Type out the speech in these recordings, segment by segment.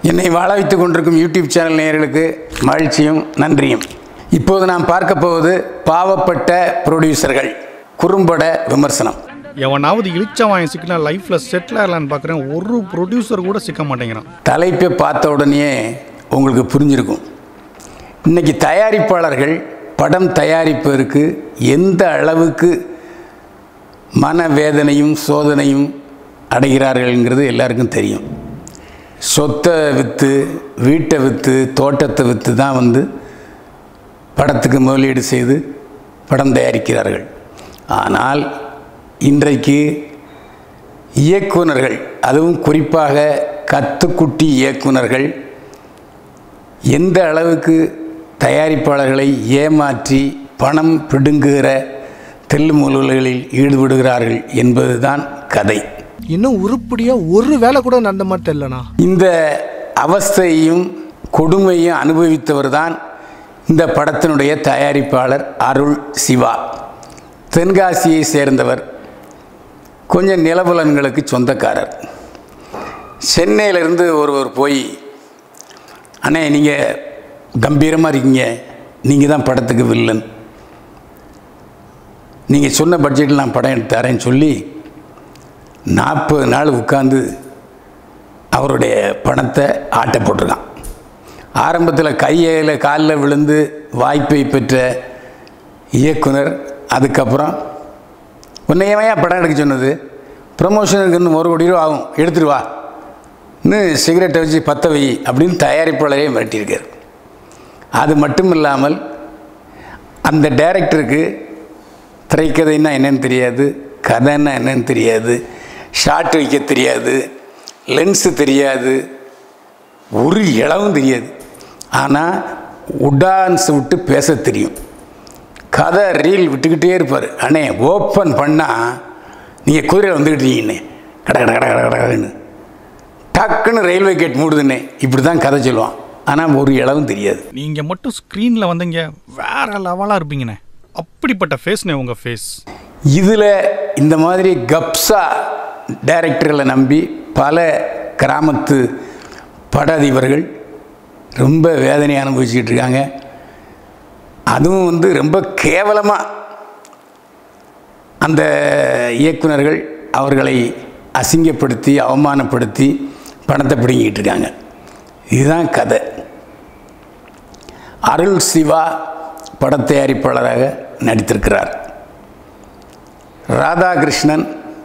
என்னை வாழ வைத்துக் கொண்டிருக்கும் யூடியூப் சேனல் நேயர்களுக்கு மகிழ்ச்சியும் நன்றியும் இப்போது நாம் பார்க்க போவது பாவப்பட்ட ப்ரொடியூசர்கள் குறும்பட விமர்சனம் எவனாவது இழிச்சவாயன் சிக்கினா லைஃப்ல செட்டில் ஆகலான்னு பார்க்குறேன் ஒரு ப்ரொடியூசர் கூட சிக்க மாட்டேங்கிறான் தலைப்பை பார்த்த உடனே உங்களுக்கு புரிஞ்சிருக்கும் இன்னைக்கு தயாரிப்பாளர்கள் படம் தயாரிப்பதற்கு எந்த அளவுக்கு மனவேதனையும் சோதனையும் அடைகிறார்கள்ங்கிறது எல்லாருக்கும் தெரியும் சொத்தை விற்று வீட்டை விற்று தோட்டத்தை விற்று தான் வந்து படத்துக்கு முதலீடு செய்து படம் தயாரிக்கிறார்கள் ஆனால் இன்றைக்கு இயக்குனர்கள் அதுவும் குறிப்பாக கத்துக்குட்டி இயக்குனர்கள் எந்த அளவுக்கு தயாரிப்பாளர்களை ஏமாற்றி பணம் பிடுங்குகிற தெல்லுமுல்களில் ஈடுபடுகிறார்கள் என்பதுதான் கதை இன்னும் உருப்படியா ஒரு வேலை கூட நடந்த மாதிரி தெரியலண்ணா இந்த அவஸ்தையும் கொடுமையும் அனுபவித்தவர் தான் இந்த படத்தினுடைய தயாரிப்பாளர் அருள் சிவா தென்காசியை சேர்ந்தவர் கொஞ்சம் நிலபுலன்களுக்கு சொந்தக்காரர் சென்னையிலிருந்து ஒருவர் போய் அண்ணே நீங்கள் கம்பீரமாக இருக்கீங்க நீங்கள் தான் படத்துக்கு வில்லன் நீங்கள் சொன்ன பட்ஜெட்டில் நான் படம் எடுத்து தரேன்னு சொல்லி நாற்பது நாள் உட்காந்து அவருடைய பணத்தை ஆட்ட போட்டிருக்கான் ஆரம்பத்தில் கையில் காலில் விழுந்து வாய்ப்பை பெற்ற இயக்குனர் அதுக்கப்புறம் உன்னை ஏன் படம் எடுக்க சொன்னது ப்ரமோஷனுக்கு இன்னும் ஒரு கோடி ரூபா ஆகும் எடுத்துட்டு வா இன்னும் சிகரெட்டை வச்சு பற்ற வை அப்படின்னு தயாரிப்பாளரே மிரட்டியிருக்கார் அது மட்டும் இல்லாமல் அந்த டைரக்டருக்கு திரைக்கதைன்னா என்னன்னு தெரியாது கதைன்னா என்னன்னு தெரியாது ஷார்ட் வைக்க தெரியாது லென்ஸு தெரியாது ஒரு இளவும் தெரியாது ஆனால் உடான்ஸ் விட்டு பேச தெரியும் கதை ரீல் விட்டுக்கிட்டே இருப்பார் அண்ணே ஓப்பன் பண்ணால் நீங்கள் குதிரையில் வந்துக்கிட்டீங்கண்ணே கட கட கட கட கடன்னு டக்குன்னு ரயில்வே கேட் மூடுதுண்ணே இப்படி தான் கதை சொல்லுவான் ஆனால் ஒரு இளவும் தெரியாது நீங்க மட்டும் ஸ்க்ரீன்ல வந்தீங்க வேற லெவலா இருப்பீங்கண்ணே அப்படிப்பட்ட ஃபேஸ்ண்ணே உங்க ஃபேஸ் இதில் இந்த மாதிரி கப்ஸா டைரக்டர்களை நம்பி பல கிராமத்து பட அதிபர்கள் ரொம்ப வேதனை அனுபவிச்சுக்கிட்டு இருக்காங்க அதுவும் வந்து ரொம்ப கேவலமாக அந்த இயக்குனர்கள் அவர்களை அசிங்கப்படுத்தி அவமானப்படுத்தி பணத்தை பிடுங்கிட்டு இருக்காங்க இதுதான் கதை அருள் சிவா படத் தயாரிப்பாளராக நடித்திருக்கிறார் ராதாகிருஷ்ணன்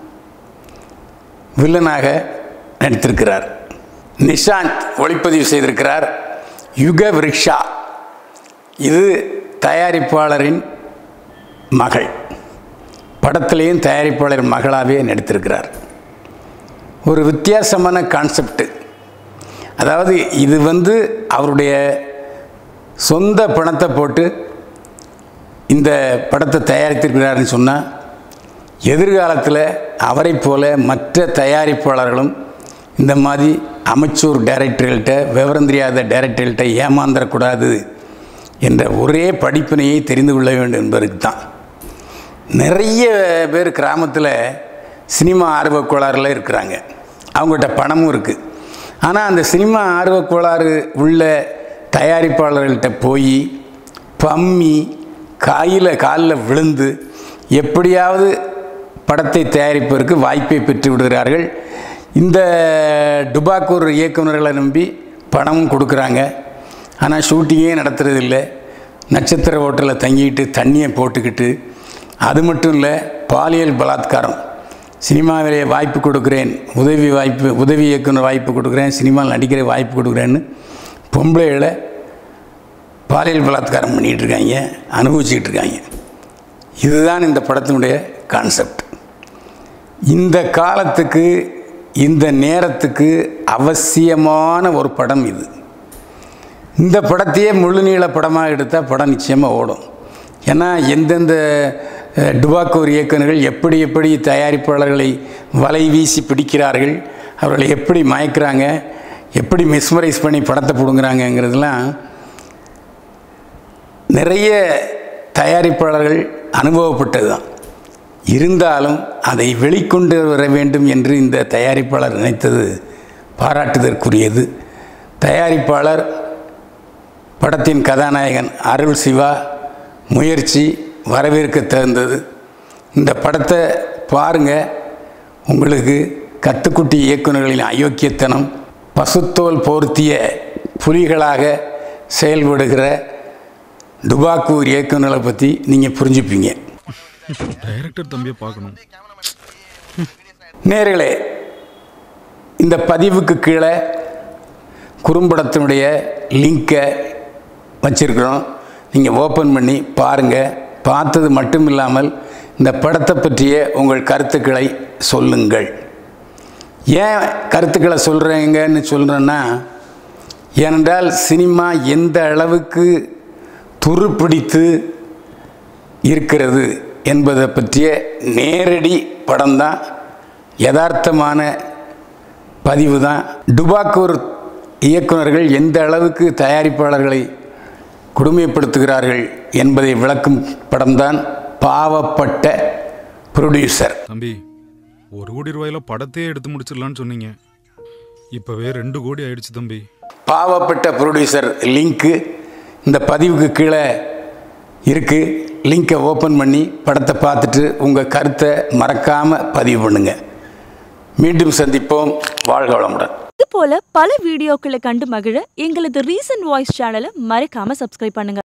வில்லனாக நடித்திருக்கிறார் நிஷாந்த் ஒளிப்பதிவு செய்திருக்கிறார் யுக விருக்ஷா இது தயாரிப்பாளரின் மகள் படத்திலேயும் தயாரிப்பாளர் மகளாகவே நடித்திருக்கிறார் ஒரு வித்தியாசமான கான்செப்ட் அதாவது இது வந்து அவருடைய சொந்த பணத்தை போட்டு இந்த படத்தை தயாரித்திருக்கிறாருன்னு சொன்னால் எதிர்காலத்தில் அவரை போல மற்ற தயாரிப்பாளர்களும் இந்த மாதிரி அமைச்சூர் டைரக்டர்கள்ட்ட விவரம் தெரியாத டைரக்டர்கள்ட்ட ஏமாந்துடக்கூடாது என்ற ஒரே படிப்பினையை தெரிந்து கொள்ள வேண்டும் என்பதற்கு தான் நிறைய பேர் கிராமத்தில் சினிமா ஆர்வக் கோளாறுல இருக்கிறாங்க அவங்ககிட்ட பணமும் இருக்குது ஆனால் அந்த சினிமா ஆர்வக் கோளாறு உள்ள தயாரிப்பாளர்கள்ட்ட போய் பம்மி காயில் காலில் விழுந்து எப்படியாவது படத்தை தயாரிப்பதற்கு வாய்ப்பை பெற்று விடுகிறார்கள் இந்த டுபாக்கூர் இயக்குநர்களை நம்பி பணமும் கொடுக்குறாங்க ஆனால் ஷூட்டிங்கே நடத்துறதில்லை நட்சத்திர ஹோட்டலில் தங்கிட்டு தண்ணியை போட்டுக்கிட்டு அது மட்டும் இல்லை பாலியல் பலாத்காரம் சினிமாவிலே வாய்ப்பு கொடுக்குறேன் உதவி வாய்ப்பு உதவி இயக்குனர் வாய்ப்பு கொடுக்குறேன் சினிமாவில் நடிக்கிற வாய்ப்பு கொடுக்குறேன்னு பொம்பளைகளை பாலியல் பலாத்காரம் பண்ணிகிட்டு இருக்காங்க அனுபவிச்சுக்கிட்டு இருக்காங்க இதுதான் இந்த படத்தினுடைய கான்செப்ட் இந்த காலத்துக்கு இந்த நேரத்துக்கு அவசியமான ஒரு படம் இது இந்த படத்தையே முழு நீள படமாக எடுத்தால் படம் நிச்சயமாக ஓடும் ஏன்னா எந்தெந்த அஹ், டுபாக்கூர் இயக்குனர்கள் எப்படி எப்படி தயாரிப்பாளர்களை வலை வீசி பிடிக்கிறார்கள் அவர்களை எப்படி மயக்கிறாங்க எப்படி மிஸ்மரைஸ் பண்ணி படத்தை பிடுங்குறாங்கங்கிறதுலாம் நிறைய தயாரிப்பாளர்கள் அனுபவப்பட்டது தான் இருந்தாலும் அதை வெளிக்கொண்டு வர வேண்டும் என்று இந்த தயாரிப்பாளர் நினைத்தது பாராட்டுதற்குரியது தயாரிப்பாளர் படத்தின் கதாநாயகன் அருள் சிவா முயற்சி வரவேற்க தகுந்தது இந்த படத்தை பாருங்கள் உங்களுக்கு கத்துக்குட்டி இயக்குநர்களின் அயோக்கியத்தனம் பசுத்தோல் போர்த்திய புலிகளாக செயல்படுகிற டுபாக்கூர் இயக்குநர்களை பற்றி நீங்கள் புரிஞ்சுப்பீங்க டைரக்டர் தம்பியை பார்க்கணும் நேர்களே இந்த பதிவுக்கு கீழே குறும்படத்தினுடைய லிங்கை வச்சிருக்கிறோம் நீங்கள் ஓப்பன் பண்ணி பாருங்கள் பார்த்தது மட்டும் இல்லாமல் இந்த படத்தை பற்றிய உங்கள் கருத்துக்களை சொல்லுங்கள் ஏன் கருத்துக்களை சொல்கிறீங்கன்னு சொல்கிறேன்னா ஏனென்றால் சினிமா எந்த அளவுக்கு துருப்பிடித்து இருக்கிறது என்பதை பற்றிய நேரடி படம்தான் யதார்த்தமான பதிவு தான் டுபாக்கூர் இயக்குனர்கள் எந்த அளவுக்கு தயாரிப்பாளர்களை கொடுமைப்படுத்துகிறார்கள் என்பதை விளக்கும் படம்தான் பாவப்பட்ட ப்ரொடியூசர் தம்பி ஒரு கோடி ரூபாயில படத்தையே எடுத்து முடிச்சிடலான்னு சொன்னீங்க இப்பவே ரெண்டு கோடி ஆயிடுச்சு தம்பி பாவப்பட்ட ப்ரொடியூசர் லிங்க்கு இந்த பதிவுக்கு கீழே இருக்குது லிங்கை ஓப்பன் பண்ணி படத்தை பார்த்துட்டு உங்கள் கருத்தை மறக்காமல் பதிவு பண்ணுங்கள் மீண்டும் சந்திப்போம் வாழ்க வளமுடன் இது போல பல வீடியோக்களை கண்டு மகிழ எங்களது ரீசன்ட் வாய்ஸ் சேனலை மறக்காம சப்ஸ்கிரைப் பண்ணுங்க